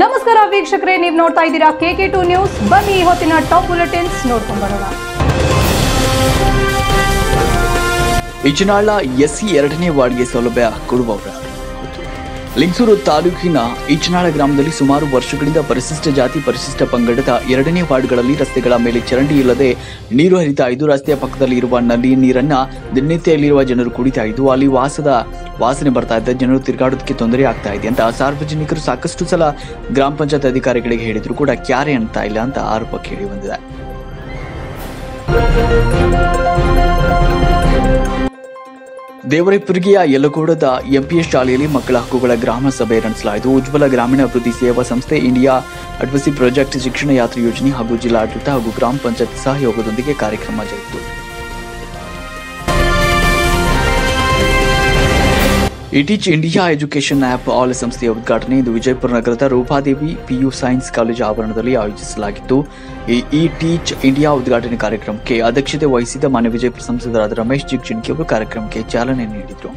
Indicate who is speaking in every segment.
Speaker 1: ನಮಸ್ಕಾರ ವೀಕ್ಷಕರೇ ನೀವು ನೋಡ್ತಾ ಇದ್ದೀರಾ ಕೆ ಕೆ ಟು ನ್ಯೂಸ್ ಬನ್ನಿ ಈ ಹೊತ್ತಿನ ಟಾಪ್ ಬುಲೆಟಿನ್ಸ್ ನೋಡ್ಕೊಂಡು ಬರೋಣ
Speaker 2: ಇಚನಾಳ ಎಸ್ಸಿ ಎರಡನೇ ವಾರ್ಡ್ಗೆ ಸೌಲಭ್ಯ ಕೊಡುವವರ ಲಿಂಗಸೂರು ತಾಲೂಕಿನ ಈಚನಾಳ ಗ್ರಾಮದಲ್ಲಿ ಸುಮಾರು ವರ್ಷಗಳಿಂದ ಪರಿಶಿಷ್ಟ ಜಾತಿ ಪರಿಶಿಷ್ಟ ಪಂಗಡದ ಎರಡನೇ ವಾರ್ಡ್ಗಳಲ್ಲಿ ರಸ್ತೆಗಳ ಮೇಲೆ ಚರಂಡಿ ಇಲ್ಲದೆ ನೀರು ಹರಿತಾ ಇದ್ದು ರಸ್ತೆಯ ಪಕ್ಕದಲ್ಲಿ ಇರುವ ನಲ್ಲಿ ನೀರನ್ನ ದಿನನಿತ್ಯದಲ್ಲಿರುವ ಜನರು ಕುಡಿತಾ ಇದ್ದು ಅಲ್ಲಿ ವಾಸದ ವಾಸನೆ ಬರ್ತಾ ಇದ್ದ ಜನರು ತಿರುಗಾಡೋದಕ್ಕೆ ತೊಂದರೆ ಆಗ್ತಾ ಇದೆ ಅಂತ ಸಾರ್ವಜನಿಕರು ಸಾಕಷ್ಟು ಸಲ ಗ್ರಾಮ ಪಂಚಾಯತ್ ಅಧಿಕಾರಿಗಳಿಗೆ ಹೇಳಿದ್ರು ಕೂಡ ಕ್ಯಾರೆ ಅಂತ ಇಲ್ಲ ಅಂತ ಆರೋಪ ಕೇಳಿ ಬಂದಿದೆ ದೇವರಪುರಿಗೆಯ ಯಲಗೋಡದ ಎಂಪಿಎಸ್ ಶಾಲೆಯಲ್ಲಿ ಮಕ್ಕಳ ಹಕ್ಕುಗಳ ಗ್ರಾಮ ಸಭೆ ನಡೆಸಲಾಯಿತು ಉಜ್ವಲ ಗ್ರಾಮೀಣ ಅಭಿವೃದ್ಧಿ ಸೇವಾ ಸಂಸ್ಥೆ ಇಂಡಿಯಾ ಅಡ್ವಸಿ ಪ್ರಾಜೆಕ್ಟ್ ಶಿಕ್ಷಣ ಯಾತ್ರೆ ಯೋಜನೆ ಹಾಗೂ ಜಿಲ್ಲಾಡಳಿತ ಹಾಗೂ ಗ್ರಾಮ ಪಂಚಾಯತ್ ಸಹಯೋಗದೊಂದಿಗೆ ಕಾರ್ಯಕ್ರಮ ಜರುಗಿತು iTeach India education of all ಸಂಸ್ಥೆಯ ಉದ್ಘಾಟನೆ ಇಂದು ವಿಜಯಪುರ ನಗರದ ರೂಪಾದೇವಿ ಪಿಯು ಸೈನ್ಸ್ ಕಾಲೇಜು ಆವರಣದಲ್ಲಿ ಆಯೋಜಿಸಲಾಗಿತ್ತು ಈ ಇ ಟೀಚ್ ಇಂಡಿಯಾ ಉದ್ಘಾಟನೆ ಕಾರ್ಯಕ್ರಮಕ್ಕೆ ಅಧ್ಯಕ್ಷತೆ ವಹಿಸಿದ ಮಾನ್ಯ ವಿಜಯಪುರ ಸಂಸದರಾದ ರಮೇಶ್ ಜಿಗ್ಜಿಣಕಿ ಅವರು ಕಾರ್ಯಕ್ರಮಕ್ಕೆ ಚಾಲನೆ ನೀಡಿದರು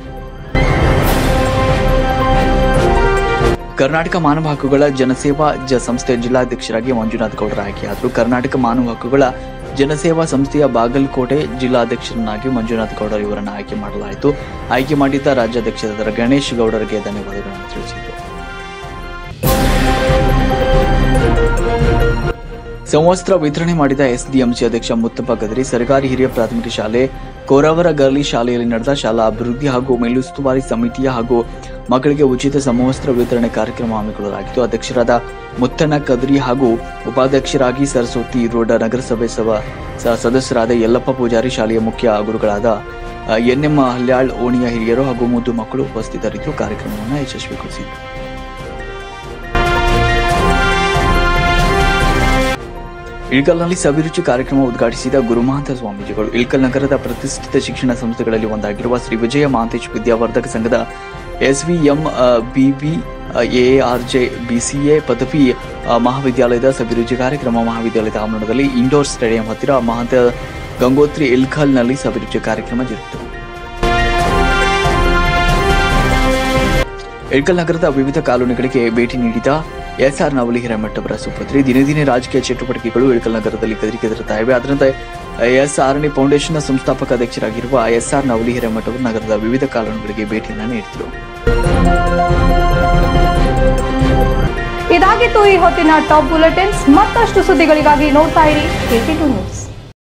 Speaker 2: ಕರ್ನಾಟಕ ಮಾನವ ಹಕ್ಕುಗಳ ಜನಸೇವಾ ಜ ಸಂಸ್ಥೆಯ ಜಿಲ್ಲಾಧ್ಯಕ್ಷರಾಗಿ ಮಂಜುನಾಥ್ ಗೌಡರ ಆಯ್ಕೆಯಾದರು ಕರ್ನಾಟಕ ಮಾನವ ಹಕ್ಕುಗಳ ಜನಸೇವಾ ಸಂಸ್ಥೆಯ ಬಾಗಲಕೋಟೆ ಜಿಲ್ಲಾಧ್ಯಕ್ಷರನ್ನಾಗಿ ಮಂಜುನಾಥ್ ಗೌಡರ್ ಇವರನ್ನು ಆಯ್ಕೆ ಮಾಡಲಾಯಿತು ಆಯ್ಕೆ ಮಾಡಿದ್ದ ರಾಜ್ಯಾಧ್ಯಕ್ಷರಾದ ಗಣೇಶ್ ಗೌಡರಿಗೆ ಧನ್ಯವಾದಗಳನ್ನು ತಿಳಿಸಿದರು ಸಮವಸ್ತ್ರ ವಿತರಣೆ ಮಾಡಿದ ಎಸ್ಡಿಎಂಸಿ ಅಧ್ಯಕ್ಷ ಮುತ್ತಪ್ಪ ಗದರಿ ಸರ್ಕಾರಿ ಹಿರಿಯ ಪ್ರಾಥಮಿಕ ಶಾಲೆ ಕೋರಾವರ ಗರ್ಲಿ ಶಾಲೆಯಲ್ಲಿ ನಡೆದ ಶಾಲಾ ಅಭಿವೃದ್ಧಿ ಹಾಗೂ ಮೇಲುಸ್ತುವಾರಿ ಸಮಿತಿಯ ಹಾಗೂ ಮಕ್ಕಳಿಗೆ ಉಚಿತ ಸಮವಸ್ತ್ರ ವಿತರಣೆ ಕಾರ್ಯಕ್ರಮ ಹಮ್ಮಿಕೊಳ್ಳಲಾಗಿತ್ತು ಅಧ್ಯಕ್ಷರಾದ ಮುತ್ತಣ್ಣ ಕದ್ರಿ ಹಾಗೂ ಉಪಾಧ್ಯಕ್ಷರಾಗಿ ಸರಸ್ವತಿ ರೋಡ್ ನಗರಸಭೆ ಸಭಾ ಸ- ಸದಸ್ಯರಾದ ಯಲ್ಲಪ್ಪ ಪೂಜಾರಿ ಶಾಲೆಯ ಮುಖ್ಯ ಗುರುಗಳಾದ ಅ, ಎನ್ ಎಂ ಹಲ್ಯಾಳ್ ಓಣಿಯ ಹಿರಿಯರು ಹಾಗೂ ಮುದ್ದು ಮಕ್ಕಳು ಉಪಸ್ಥಿತರಿದ್ದು ಕಾರ್ಯಕ್ರಮವನ್ನು ಯಶಸ್ವಿಗೊಳಿಸಿದರು ಇಳ್ಕಲ್ನಲ್ಲಿ ಸವಿರುಚಿ ಕಾರ್ಯಕ್ರಮ ಉದ್ಘಾಟಿಸಿದ ಗುರುಮಹಂತ ಸ್ವಾಮೀಜಿಗಳು ಇಳ್ಕಲ್ ನಗರದ ಪ್ರತಿಷ್ಠಿತ ಶಿಕ್ಷಣ ಸಂಸ್ಥೆಗಳಲ್ಲಿ ಒಂದಾಗಿರುವ ಶ್ರೀ ವಿಜಯ ಮಹಾಂತೇಶ್ ವಿದ್ಯಾವರ್ಧಕ ಸಂಘದ ಎಸ್ವಿಎಂ ಬಿಬಿ ಎಆರ್ಜೆ ಬಿಸಿಎ ಪದವಿ ಅ, ಮಹಾವಿದ್ಯಾಲಯದ ಸವಿರುಚಿ ಕಾರ್ಯಕ್ರಮ ಮಹಾವಿದ್ಯಾಲಯದ ಆವರಣದಲ್ಲಿ ಇಂಡೋರ್ ಸ್ಟೇಡಿಯಂ ಹತ್ತಿರ ಮಹಾಂತ ಗಂಗೋತ್ರಿ ಇಲ್ಕಲ್ನಲ್ಲಿ ಸವಿರುಚಿ ಕಾರ್ಯಕ್ರಮ ಜರುಗಿತು ಇಳ್ಕಲ್ ನಗರದ ವಿವಿಧ ಕಾಲೋನಿಗಳಿಗೆ ಭೇಟಿ ನೀಡಿದ ಎಸ್ಆರ್ ನವಲಿ ಹಿರೇಮಠ್ ಅವರ ಸುಪುತ್ರಿ ದಿನೇ ದಿನೇ ರಾಜಕೀಯ ಚಟುವಟಿಕೆಗಳು ಇಳ್ಕಲ್ ನಗರದಲ್ಲಿ ಕದರಿಕೆದರುತ್ತಾ ಇವೆ ಅದರಂತೆ ಎಸ್ ಆರ್ನಿ ಫೌಂಡೇಶನ್ನ ಸಂಸ್ಥಾಪಕ ಅಧ್ಯಕ್ಷರಾಗಿರುವ ಎಸ್ಆರ್ ನವಲಿ ಹಿರೇಮಠ್ ಅವರು ನಗರದ ವಿವಿಧ ಕಾಲೋನಿಗಳಿಗೆ ಭೇಟಿಯನ್ನು ನೀಡಿದರು
Speaker 1: ಇದಾಗಿತ್ತು ಈ ಹೊತ್ತಿನ ಟಾಪ್ ಬುಲೆಟಿನ್ಸ್ ಮತ್ತಷ್ಟು ಸುದ್ದಿಗಳಿಗಾಗಿ ನೋಡ್ತಾ ಇರಿ ಕೆ ಕೆ ಟು ನ್ಯೂಸ್